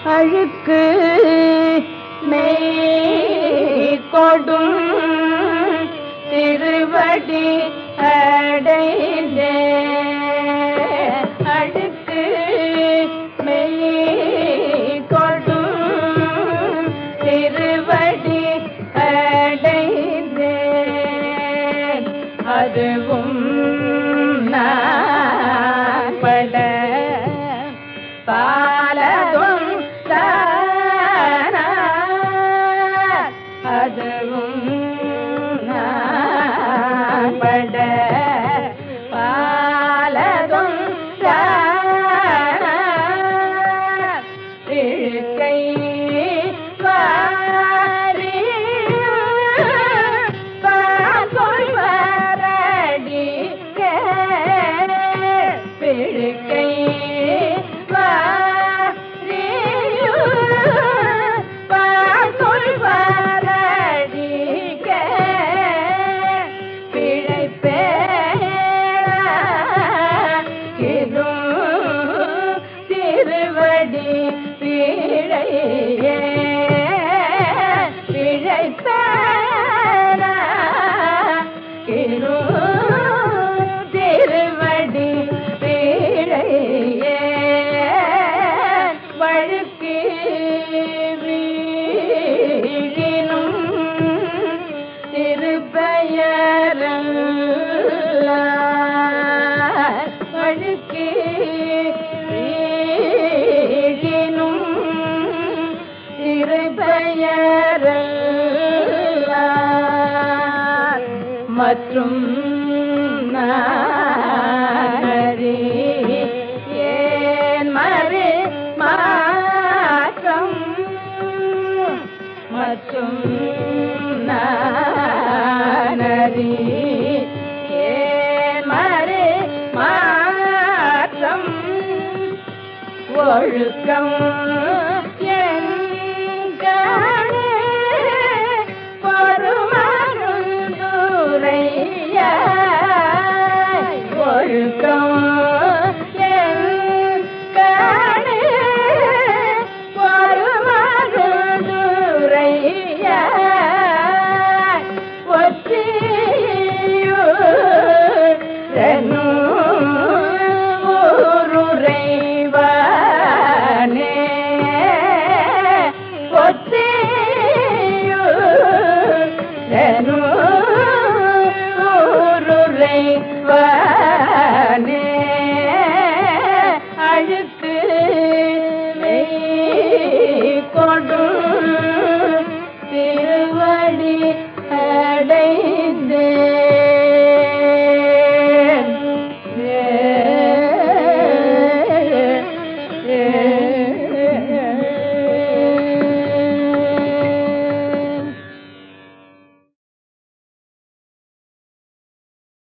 அழுக்கு மெய் கொடும் திருவடி அடைந்தே அழுக்கு மெய் கொடும் திருவடி அடைந்தே அதுவும் நான் பட பாலதும் தான அதுவும் நான் பட பாலதும் தான இழுக்கை வாரி பால் வரடிக்க பிழுக்கை வாரி பால் வரடிக்க பிழைப்பேடும் திருவடி பிழையே பிழைப்பேடும் திருவடி பிழையே வழுக்கு வீழினும் திருப்பெயரல்ல வழுக்கு வீழினும் திருப்பெயரல்ல மற்றும் நாரி ஏன் மறு மாற்றம் மற்றும் நாரி ஏன் மறு மாற்றம் ஒழுக்கம் எங்கள்